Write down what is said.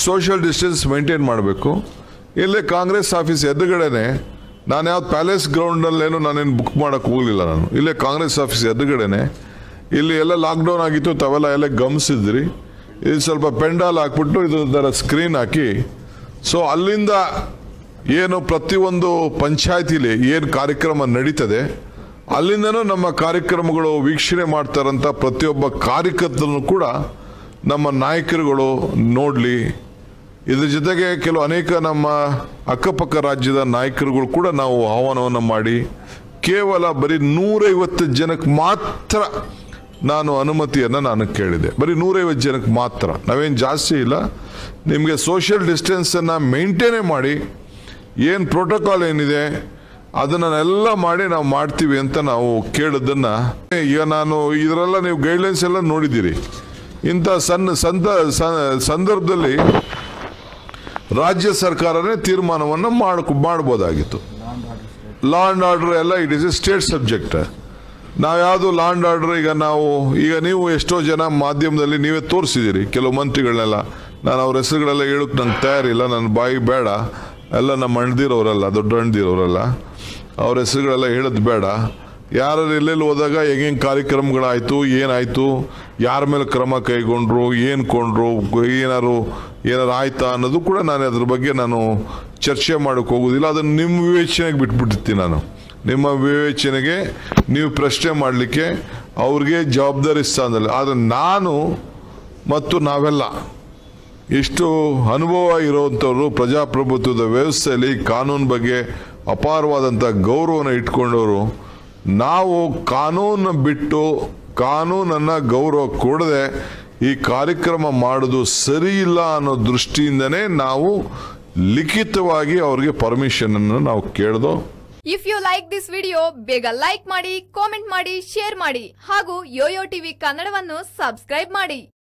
social distance maintain ಮಾಡಬೇಕು ಇಲ್ಲೇ Congress office ಎದುರುಗಡೆನೆ ನಾನು ಯಾವ್ದು ಪ್ಯಾಲೇಸ್ ಗ್ರೌಂಡಲ್ಲೇನು ನಾನೇನು ಬುಕ್ ಮಾಡೋಕ್ಕೆ ಹೋಗಲಿಲ್ಲ ನಾನು ಇಲ್ಲೇ ಕಾಂಗ್ರೆಸ್ ಆಫೀಸ್ ಎದುರುಗಡೆನೆ ಇಲ್ಲಿ ಎಲ್ಲ ಲಾಕ್ಡೌನ್ ಆಗಿತ್ತು ತಾವೆಲ್ಲ ಎಲ್ಲ ಗಮನಿಸಿದ್ರಿ ಇದು ಸ್ವಲ್ಪ ಪೆಂಡಾಲ್ ಹಾಕ್ಬಿಟ್ಟು ಇದರ ಸ್ಕ್ರೀನ್ ಹಾಕಿ ಸೊ ಅಲ್ಲಿಂದ ಏನು ಪ್ರತಿಯೊಂದು ಪಂಚಾಯತಿಲಿ ಏನು ಕಾರ್ಯಕ್ರಮ ನಡೀತದೆ ಅಲ್ಲಿಂದನೂ ನಮ್ಮ ಕಾರ್ಯಕ್ರಮಗಳು ವೀಕ್ಷಣೆ ಮಾಡ್ತಾರಂತ ಪ್ರತಿಯೊಬ್ಬ ಕಾರ್ಯಕರ್ತರನ್ನು ಕೂಡ ನಮ್ಮ ನಾಯಕರುಗಳು ನೋಡಲಿ ಇದ್ರ ಜೊತೆಗೆ ಕೆಲವು ಅನೇಕ ನಮ್ಮ ಅಕ್ಕಪಕ್ಕ ರಾಜ್ಯದ ನಾಯಕರುಗಳು ಕೂಡ ನಾವು ಆಹ್ವಾನವನ್ನು ಮಾಡಿ ಕೇವಲ ಬರೀ ನೂರೈವತ್ತು ಜನಕ್ಕೆ ಮಾತ್ರ ನಾನು ಅನುಮತಿಯನ್ನು ನಾನು ಕೇಳಿದೆ ಬರೀ ನೂರೈವತ್ತು ಜನಕ್ಕೆ ಮಾತ್ರ ನಾವೇನು ಜಾಸ್ತಿ ಇಲ್ಲ ನಿಮಗೆ ಸೋಷಿಯಲ್ ಡಿಸ್ಟೆನ್ಸನ್ನು ಮೇಂಟೈನೇ ಮಾಡಿ ಏನು ಪ್ರೋಟೋಕಾಲ್ ಏನಿದೆ ಅದನ್ನೆಲ್ಲ ಮಾಡಿ ನಾವು ಮಾಡ್ತೀವಿ ಅಂತ ನಾವು ಕೇಳೋದನ್ನ ಈಗ ನಾನು ಇದರೆಲ್ಲ ನೀವು ಗೈಡ್ಲೈನ್ಸ್ ಎಲ್ಲ ನೋಡಿದ್ದೀರಿ ಇಂಥ ಸಣ್ಣ ಸಂದ ಸ- ಸಂದರ್ಭದಲ್ಲಿ ರಾಜ್ಯ ಸರ್ಕಾರನೇ ತೀರ್ಮಾನವನ್ನು ಮಾಡ್ ಮಾಡ್ಬೋದಾಗಿತ್ತು ಲಾ ಅಂಡ್ ಆರ್ಡರ್ ಎಲ್ಲ it is a state subject ನಾವು ಯಾವುದು ಲಾ ಅಂಡ್ ಆರ್ಡರ್ ಈಗ ನಾವು ಈಗ ನೀವು ಎಷ್ಟೋ ಜನ ಮಾಧ್ಯಮದಲ್ಲಿ ನೀವೇ ತೋರಿಸಿದ್ದೀರಿ ಕೆಲವು ಮಂತ್ರಿಗಳನ್ನೆಲ್ಲ ನಾನು ಅವ್ರ ಹೆಸರುಗಳೆಲ್ಲ ಹೇಳೋಕೆ ನಂಗೆ ತಯಾರಿಲ್ಲ ನನ್ನ ಬಾಯಿ ಬೇಡ ಎಲ್ಲ ನಮ್ಮ ಅಣ್ದಿರೋರಲ್ಲ ದೊಡ್ಡ ಅಣ್ದಿರೋರಲ್ಲ ಅವ್ರ ಹೆಸರುಗಳೆಲ್ಲ ಹೇಳೋದು ಬೇಡ ಯಾರು ಎಲ್ಲೆಲ್ಲಿ ಹೋದಾಗ ಹೆಂಗೆ ಕಾರ್ಯಕ್ರಮಗಳಾಯಿತು ಏನಾಯಿತು ಯಾರ ಮೇಲೆ ಕ್ರಮ ಕೈಗೊಂಡ್ರು ಏನು ಕೊಂಡ್ರು ಏನಾರು ಏನಾರು ಆಯ್ತಾ ಅನ್ನೋದು ಕೂಡ ನಾನು ಅದ್ರ ಬಗ್ಗೆ ನಾನು ಚರ್ಚೆ ಮಾಡೋಕ್ಕೆ ಹೋಗೋದಿಲ್ಲ ಅದನ್ನು ನಿಮ್ಮ ವಿವೇಚನೆಗೆ ಬಿಟ್ಬಿಟ್ಟಿರ್ತೀನಿ ನಾನು ನಿಮ್ಮ ವಿವೇಚನೆಗೆ ನೀವು ಪ್ರಶ್ನೆ ಮಾಡಲಿಕ್ಕೆ ಅವ್ರಿಗೆ ಜವಾಬ್ದಾರಿ ಸ್ಥಾನದಲ್ಲಿ ಆದರೆ ನಾನು ಮತ್ತು ನಾವೆಲ್ಲ ಇಷ್ಟು ಅನುಭವ ಇರುವಂಥವ್ರು ಪ್ರಜಾಪ್ರಭುತ್ವದ ವ್ಯವಸ್ಥೆಯಲ್ಲಿ ಕಾನೂನು ಬಗ್ಗೆ ಅಪಾರವಾದಂಥ ಗೌರವನ ಇಟ್ಕೊಂಡವರು ನಾವು ಕಾನೂನು ಬಿಟ್ಟು ಕಾನೂನನ್ನು ಗೌರವ ಕೊಡದೆ ಈ ಕಾರ್ಯಕ್ರಮ ಮಾಡೋದು ಸರಿ ಇಲ್ಲ ಅನ್ನೋ ದೃಷ್ಟಿಯಿಂದನೇ ನಾವು ಲಿಖಿತವಾಗಿ ಅವ್ರಿಗೆ ಪರ್ಮಿಷನನ್ನು ನಾವು ಕೇಳ್ದೋ if you like this video ಬೇಗ ಲೈಕ್ ಮಾಡಿ ಕಾಮೆಂಟ್ ಮಾಡಿ ಶೇರ್ ಮಾಡಿ ಹಾಗೂ ಯೋಯೋ ಟಿವಿ ಕನ್ನಡವನ್ನು ಸಬ್ಸ್ಕ್ರೈಬ್ ಮಾಡಿ